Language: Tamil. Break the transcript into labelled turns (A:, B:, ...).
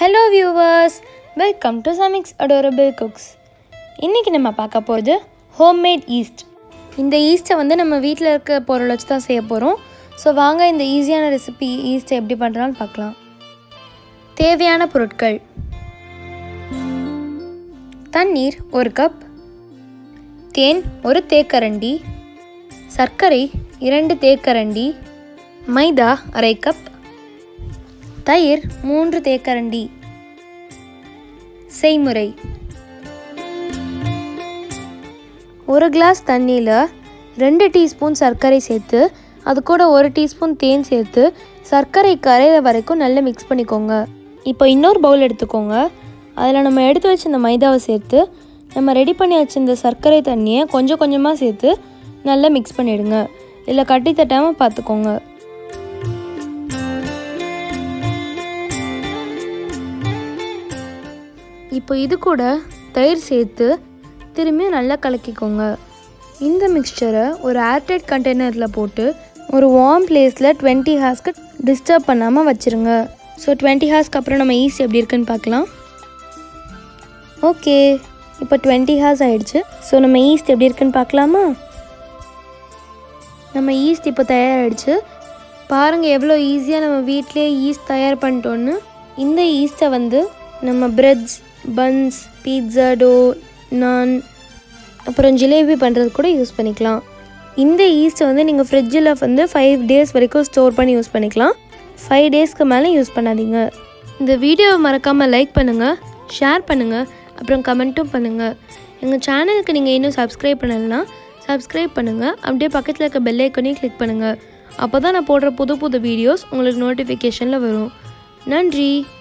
A: hello viewers welcome to Sami's adorable cooks இன்றைக்கி நம்ம பார்க்க போகிறது ஹோம்மேட் ஈஸ்ட் இந்த ஈஸ்ட்டை வந்து நம்ம வீட்டில் இருக்க பொருள் வச்சு தான் செய்ய போகிறோம் ஸோ வாங்க இந்த ஈஸியான ரெசிபி ஈஸ்ட்டை எப்படி பண்ணுறான்னு பார்க்கலாம் தேவையான பொருட்கள் தண்ணீர் ஒரு கப் தேன் ஒரு தேக்கரண்டி சர்க்கரை இரண்டு தேக்கரண்டி மைதா அரை கப் தயிர் மூன்று தேக்கரண்டி செய்முறை ஒரு கிளாஸ் தண்ணியில் ரெண்டு டீஸ்பூன் சர்க்கரை சேர்த்து அது கூட ஒரு டீஸ்பூன் தேன் சேர்த்து சர்க்கரை கரையிற வரைக்கும் நல்லா மிக்ஸ் பண்ணிக்கோங்க இப்போ இன்னொரு பவுல் எடுத்துக்கோங்க அதில் நம்ம எடுத்து வச்ச இந்த மைதாவை சேர்த்து நம்ம ரெடி பண்ணி வச்சிருந்த சர்க்கரை தண்ணியை கொஞ்சம் கொஞ்சமாக சேர்த்து நல்லா மிக்ஸ் பண்ணிவிடுங்க இல்லை கட்டி தட்டாமல் பார்த்துக்கோங்க இப்போ இது கூட தயிர் சேர்த்து திரும்பியும் நல்லா கலக்கிக்கோங்க இந்த மிக்சரை ஒரு ஏர்டைட் கண்டெய்னரில் போட்டு ஒரு வார்ம் பிளேஸில் டுவெண்ட்டி ஹார்ஸ்க்கு டிஸ்டர்ப் பண்ணாமல் வச்சுருங்க ஸோ டுவெண்ட்டி ஹார்ஸ்க்கு அப்புறம் நம்ம ஈஸ்ட் எப்படி இருக்குன்னு பார்க்கலாம் ஓகே இப்போ டுவெண்ட்டி ஹார்ஸ் ஆயிடுச்சு ஸோ நம்ம ஈஸ்ட் எப்படி இருக்குன்னு பார்க்கலாமா நம்ம ஈஸ்ட் இப்போ தயாராகிடுச்சு பாருங்கள் எவ்வளோ ஈஸியாக நம்ம வீட்டிலே ஈஸ்ட் தயார் பண்ணிட்டோன்னு இந்த ஈஸ்ட்டை வந்து நம்ம பிரெட்ஸ் பன்ஸ் பீட்சா டோ நான் அப்புறம் ஜிலேபி பண்ணுறது கூட யூஸ் பண்ணிக்கலாம் இந்த ஈஸ்ட்டை வந்து நீங்கள் ஃப்ரிட்ஜில் வந்து ஃபைவ் டேஸ் வரைக்கும் ஸ்டோர் பண்ணி யூஸ் பண்ணிக்கலாம் ஃபைவ் டேஸ்க்கு மேலே யூஸ் பண்ணாதீங்க இந்த வீடியோவை மறக்காமல் லைக் பண்ணுங்கள் ஷேர் பண்ணுங்கள் அப்புறம் கமெண்ட்டும் பண்ணுங்கள் எங்கள் சேனலுக்கு நீங்கள் இன்னும் சப்ஸ்கிரைப் பண்ணலைன்னா சப்ஸ்கிரைப் பண்ணுங்கள் அப்படியே பக்கத்தில் இருக்க பெல் ஐக்கனையும் கிளிக் பண்ணுங்கள் அப்போ தான் நான் போடுற புது புது வீடியோஸ் உங்களுக்கு நோட்டிஃபிகேஷனில் வரும் நன்றி